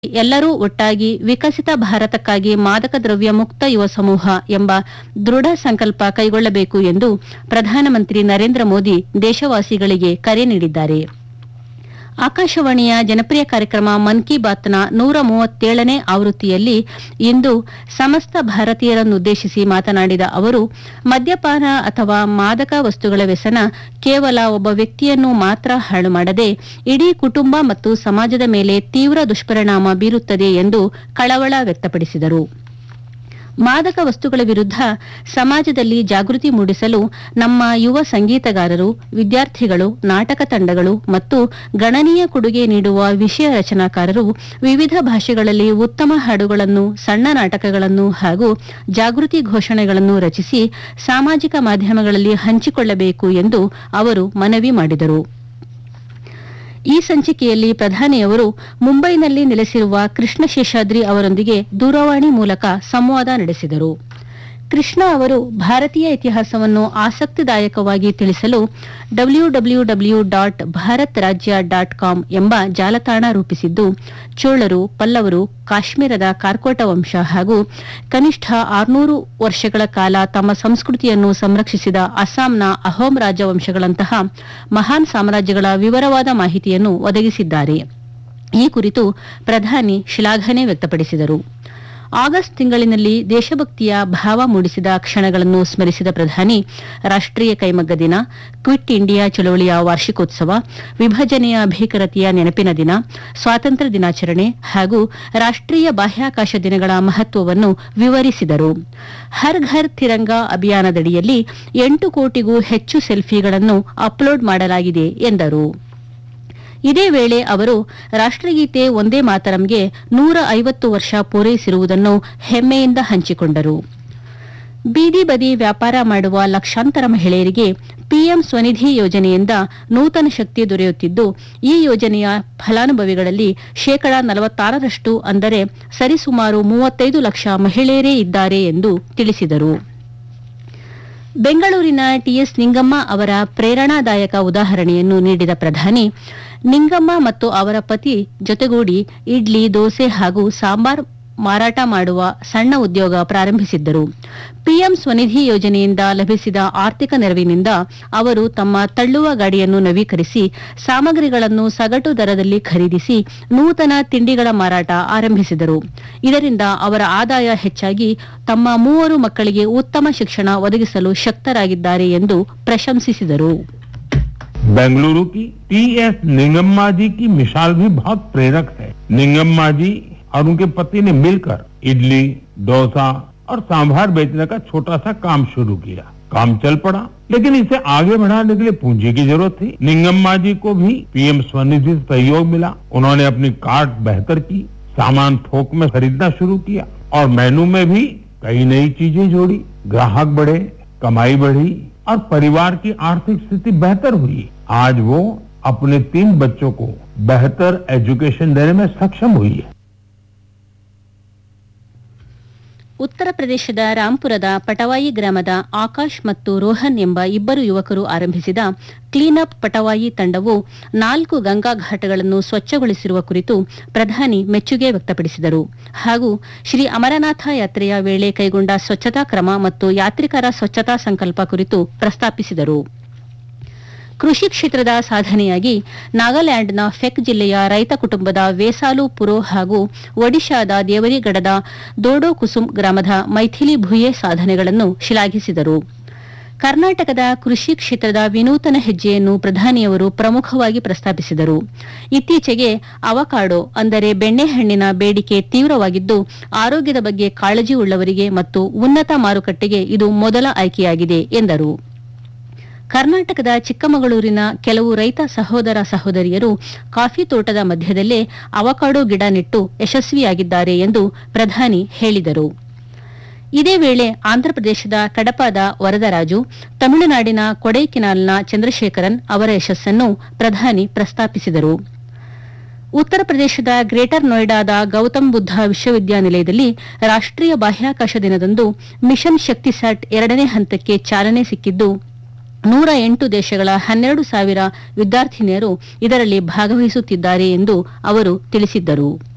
ಎಲ್ಲರೂ ಒಟ್ಟಾಗಿ ವಿಕಸಿತ ಭಾರತಕ್ಕಾಗಿ ಮಾದಕ ದ್ರವ್ಯ ಮುಕ್ತ ಯುವ ಸಮೂಹ ಎಂಬ ದೃಢ ಸಂಕಲ್ಪ ಕೈಗೊಳ್ಳಬೇಕು ಎಂದು ಪ್ರಧಾನಮಂತ್ರಿ ನರೇಂದ್ರ ಮೋದಿ ದೇಶವಾಸಿಗಳಿಗೆ ಕರೆ ನೀಡಿದ್ದಾರೆ ಆಕಾಶವಾಣಿಯ ಜನಪ್ರಿಯ ಕಾರ್ಯಕ್ರಮ ಮನ್ ಕಿ ಬಾತ್ನ ನೂರ ಮೂವತ್ತೇಳನೇ ಆವೃತ್ತಿಯಲ್ಲಿ ಇಂದು ಸಮಸ್ತ ಭಾರತೀಯರನ್ನುದ್ದೇಶಿಸಿ ಮಾತನಾಡಿದ ಅವರು ಮದ್ಯಪಾನ ಅಥವಾ ಮಾದಕ ವಸ್ತುಗಳ ವ್ಯಸನ ಕೇವಲ ಒಬ್ಬ ವ್ಯಕ್ತಿಯನ್ನು ಮಾತ್ರ ಹಾಳು ಮಾಡದೆ ಇಡೀ ಕುಟುಂಬ ಮತ್ತು ಸಮಾಜದ ಮೇಲೆ ತೀವ್ರ ದುಷ್ಪರಿಣಾಮ ಬೀರುತ್ತದೆ ಎಂದು ಕಳವಳ ವ್ಯಕ್ತಪಡಿಸಿದರು ಮಾದಕ ವಸ್ತುಗಳ ವಿರುದ್ಧ ಸಮಾಜದಲ್ಲಿ ಜಾಗೃತಿ ಮೂಡಿಸಲು ನಮ್ಮ ಯುವ ಸಂಗೀತಗಾರರು ವಿದ್ಯಾರ್ಥಿಗಳು ನಾಟಕ ತಂಡಗಳು ಮತ್ತು ಗಣನೀಯ ಕೊಡುಗೆ ನೀಡುವ ವಿಷಯ ರಚನಾಕಾರರು ವಿವಿಧ ಭಾಷೆಗಳಲ್ಲಿ ಉತ್ತಮ ಹಾಡುಗಳನ್ನು ಸಣ್ಣ ನಾಟಕಗಳನ್ನು ಹಾಗೂ ಜಾಗೃತಿ ಘೋಷಣೆಗಳನ್ನು ರಚಿಸಿ ಸಾಮಾಜಿಕ ಮಾಧ್ಯಮಗಳಲ್ಲಿ ಹಂಚಿಕೊಳ್ಳಬೇಕು ಎಂದು ಅವರು ಮನವಿ ಮಾಡಿದರು ಈ ಸಂಚಿಕೆಯಲ್ಲಿ ಪ್ರಧಾನಿಯವರು ಮುಂಬೈನಲ್ಲಿ ನೆಲೆಸಿರುವ ಕೃಷ್ಣ ಶೇಷಾದ್ರಿ ಅವರೊಂದಿಗೆ ದೂರವಾಣಿ ಮೂಲಕ ಸಂವಾದ ನಡೆಸಿದರು ಕೃಷ್ಣ ಅವರು ಭಾರತೀಯ ಇತಿಹಾಸವನ್ನು ಆಸಕ್ತಿದಾಯಕವಾಗಿ ತಿಳಿಸಲು W W W dot Bharat Rajya dot com ಎಂಬ ಜಾಲತಾಣ ರೂಪಿಸಿದ್ದು ಚೋಳರು ಪಲ್ಲವರು ಕಾಶ್ಮೀರದ ಕಾರ್ಕೋಟ ವಂಶ ಹಾಗೂ ಕನಿಷ್ಠ ಆರ್ನೂರು ವರ್ಷಗಳ ಕಾಲ ತಮ್ಮ ಸಂಸ್ಕೃತಿಯನ್ನು ಸಂರಕ್ಷಿಸಿದ ಅಸ್ಸಾಂನ ಅಹೋಂ ರಾಜವಂಶಗಳಂತಹ ಮಹಾನ್ ಸಾಮ್ರಾಜ್ಯಗಳ ವಿವರವಾದ ಮಾಹಿತಿಯನ್ನು ಒದಗಿಸಿದ್ದಾರೆ ಈ ಕುರಿತು ಪ್ರಧಾನಿ ಶ್ಲಾಘನೆ ವ್ಯಕ್ತಪಡಿಸಿದರು ಆಗಸ್ಟ್ ತಿಂಗಳಿನಲ್ಲಿ ದೇಶಭಕ್ತಿಯ ಭಾವ ಮೂಡಿಸಿದ ಕ್ಷಣಗಳನ್ನು ಸ್ಮರಿಸಿದ ಪ್ರಧಾನಿ ರಾಷ್ಟೀಯ ಕೈಮಗ್ಗ ದಿನ ಕ್ವಿಟ್ ಇಂಡಿಯಾ ಚಳವಳಿಯ ವಾರ್ಷಿಕೋತ್ಸವ ವಿಭಜನೆಯ ಭೀಕರತೆಯ ನೆನಪಿನ ದಿನ ಸ್ವಾತಂತ್ರ್ಯ ದಿನಾಚರಣೆ ಹಾಗೂ ರಾಷ್ಟೀಯ ಬಾಹ್ಯಾಕಾಶ ದಿನಗಳ ಮಹತ್ವವನ್ನು ವಿವರಿಸಿದರು ಹರ್ ಘರ್ ತಿರಂಗ ಅಭಿಯಾನದಡಿಯಲ್ಲಿ ಎಂಟು ಕೋಟಿಗೂ ಹೆಚ್ಚು ಸೆಲ್ಫಿಗಳನ್ನು ಅಪ್ಲೋಡ್ ಮಾಡಲಾಗಿದೆ ಎಂದರು ಇದೇ ವೇಳೆ ಅವರು ರಾಷ್ಟಗೀತೆ ಒಂದೇ ಮಾತರಂಗೆ ನೂರ ಐವತ್ತು ವರ್ಷ ಪೂರೈಸಿರುವುದನ್ನು ಹೆಮ್ಮೆಯಿಂದ ಹಂಚಿಕೊಂಡರು ಬೀದಿ ಬದಿ ವ್ಯಾಪಾರ ಮಾಡುವ ಲಕ್ಷಾಂತರ ಮಹಿಳೆಯರಿಗೆ ಪಿಎಂ ಸ್ವನಿಧಿ ಯೋಜನೆಯಿಂದ ನೂತನ ಶಕ್ತಿ ದೊರೆಯುತ್ತಿದ್ದು ಈ ಯೋಜನೆಯ ಫಲಾನುಭವಿಗಳಲ್ಲಿ ಶೇಕಡಾ ನಲವತ್ತಾರರಷ್ಟು ಅಂದರೆ ಸರಿಸುಮಾರು ಮೂವತ್ತೈದು ಲಕ್ಷ ಮಹಿಳೆಯರೇ ಇದ್ದಾರೆ ಎಂದು ತಿಳಿಸಿದರು ಬೆಂಗಳೂರಿನ ಟಿಎಸ್ ನಿಂಗಮ್ಮ ಅವರ ಪ್ರೇರಣಾದಾಯಕ ಉದಾಹರಣೆಯನ್ನು ನೀಡಿದ ಪ್ರಧಾನಿ ನಿಂಗಮ್ಮ ಮತ್ತು ಅವರ ಪತಿ ಜೊತೆಗೂಡಿ ಇಡ್ಲಿ ದೋಸೆ ಹಾಗೂ ಸಾಂಬಾರ್ ಮಾರಾಟ ಮಾಡುವ ಸಣ್ಣ ಉದ್ಯೋಗ ಪ್ರಾರಂಭಿಸಿದ್ದರು ಪಿಎಂ ಸ್ವನಿಧಿ ಯೋಜನೆಯಿಂದ ಲಭಿಸಿದ ಆರ್ಥಿಕ ನೆರವಿನಿಂದ ಅವರು ತಮ್ಮ ತಳ್ಳುವ ಗಾಡಿಯನ್ನು ನವೀಕರಿಸಿ ಸಾಮಗ್ರಿಗಳನ್ನು ಸಗಟು ದರದಲ್ಲಿ ಖರೀದಿಸಿ ನೂತನ ತಿಂಡಿಗಳ ಮಾರಾಟ ಆರಂಭಿಸಿದರು ಇದರಿಂದ ಅವರ ಆದಾಯ ಹೆಚ್ಚಾಗಿ ತಮ್ಮ ಮೂವರು ಮಕ್ಕಳಿಗೆ ಉತ್ತಮ ಶಿಕ್ಷಣ ಒದಗಿಸಲು ಶಕ್ತರಾಗಿದ್ದಾರೆ ಎಂದು ಪ್ರಶಂಸಿಸಿದರು बेंगलुरु की टीएस निंगम्मा जी की मिसाल भी बहुत प्रेरक है निंगम्मा जी और उनके पति ने मिलकर इडली डोसा और सांभर बेचने का छोटा सा काम शुरू किया काम चल पड़ा लेकिन इसे आगे बढ़ाने के लिए पूंजी की जरूरत थी निंगम्मा जी को भी पीएम स्वनिधि से सहयोग मिला उन्होंने अपनी कार्ट बेहतर की सामान थोक में खरीदना शुरू किया और मेनू में भी कई नई चीजें जोड़ी ग्राहक बढ़े कमाई बढ़ी और परिवार की आर्थिक स्थिति बेहतर हुई आज वो अपने तीन बच्चों को बेहतर एजुकेशन देने में सक्षम हुई है ಉತ್ತರ ಪ್ರದೇಶದ ರಾಂಪುರದ ಪಟವಾಯಿ ಗ್ರಾಮದ ಆಕಾಶ್ ಮತ್ತು ರೋಹನ್ ಎಂಬ ಇಬ್ಬರು ಯುವಕರು ಆರಂಭಿಸಿದ ಕ್ಲೀನ್ಅಪ್ ಪಟವಾಯಿ ತಂಡವು ನಾಲ್ಕು ಗಂಗಾ ಘಾಟಗಳನ್ನು ಸ್ವಚ್ಛಗೊಳಿಸಿರುವ ಕುರಿತು ಪ್ರಧಾನಿ ಮೆಚ್ಚುಗೆ ವ್ಯಕ್ತಪಡಿಸಿದರು ಹಾಗೂ ಶ್ರೀ ಅಮರನಾಥ ಯಾತ್ರೆಯ ವೇಳೆ ಕೈಗೊಂಡ ಸ್ವಚ್ಛತಾ ಕ್ರಮ ಮತ್ತು ಯಾತ್ರಿಕರ ಸ್ವಚ್ಛತಾ ಸಂಕಲ್ಪ ಕುರಿತು ಪ್ರಸ್ತಾಪಿಸಿದರು ಕೃಷಿ ಕ್ಷೇತ್ರದ ಸಾಧನೆಯಾಗಿ ನಾಗಾಲ್ಯಾಂಡ್ನ ಫೆಕ್ ಜಿಲ್ಲೆಯ ರೈತ ಕುಟುಂಬದ ವೇಸಾಲು ಪುರೋ ಹಾಗೂ ಒಡಿಶಾದ ದೇವರಿಗಡದ ದೋಡೋ ಕುಸುಮ್ ಗ್ರಾಮದ ಮೈಥಿಲಿ ಭುಯೆ ಸಾಧನೆಗಳನ್ನು ಶ್ಲಾಘಿಸಿದರು ಕರ್ನಾಟಕದ ಕೃಷಿ ಕ್ಷೇತ್ರದ ವಿನೂತನ ಹೆಜ್ಜೆಯನ್ನು ಪ್ರಧಾನಿಯವರು ಪ್ರಮುಖವಾಗಿ ಪ್ರಸ್ತಾಪಿಸಿದರು ಇತ್ತೀಚೆಗೆ ಅವಕಾಡೋ ಅಂದರೆ ಬೆಣ್ಣೆಹಣ್ಣಿನ ಬೇಡಿಕೆ ತೀವ್ರವಾಗಿದ್ದು ಆರೋಗ್ಯದ ಬಗ್ಗೆ ಕಾಳಜಿ ಉಳ್ಳವರಿಗೆ ಮತ್ತು ಉನ್ನತ ಮಾರುಕಟ್ಟೆಗೆ ಇದು ಮೊದಲ ಆಯ್ಕೆಯಾಗಿದೆ ಎಂದರು ಕರ್ನಾಟಕದ ಚಿಕ್ಕಮಗಳೂರಿನ ಕೆಲವು ರೈತ ಸಹೋದರ ಸಹೋದರಿಯರು ಕಾಫಿ ತೋಟದ ಮಧ್ಯದಲ್ಲೇ ಅವಕಾಡೋ ಗಿಡ ನೆಟ್ಟು ಯಶಸ್ವಿಯಾಗಿದ್ದಾರೆ ಎಂದು ಪ್ರಧಾನಿ ಹೇಳಿದರು ಇದೇ ವೇಳೆ ಆಂಧ್ರಪ್ರದೇಶದ ಕಡಪದ ವರದರಾಜು ತಮಿಳುನಾಡಿನ ಕೊಡೈಕೆನಾಲ್ನ ಚಂದ್ರಶೇಖರನ್ ಅವರ ಯಶಸ್ಸನ್ನು ಪ್ರಧಾನಿ ಪ್ರಸ್ತಾಪಿಸಿದರು ಉತ್ತರ ಪ್ರದೇಶದ ಗ್ರೇಟರ್ ನೋಯ್ಡಾದ ಗೌತಮ್ ಬುದ್ಧ ವಿಶ್ವವಿದ್ಯಾನಿಲಯದಲ್ಲಿ ರಾಷ್ಟೀಯ ಬಾಹ್ಯಾಕಾಶ ದಿನದಂದು ಮಿಷನ್ ಶಕ್ತಿಸ್ಯಾಟ್ ಎರಡನೇ ಹಂತಕ್ಕೆ ಚಾಲನೆ ಸಿಕ್ಕಿದ್ದು ನೂರ ಎಂಟು ದೇಶಗಳ ಹನ್ನೆರಡು ಸಾವಿರ ವಿದ್ಯಾರ್ಥಿನಿಯರು ಇದರಲ್ಲಿ ಭಾಗವಹಿಸುತ್ತಿದ್ದಾರೆ ಎಂದು ಅವರು ತಿಳಿಸಿದ್ದರು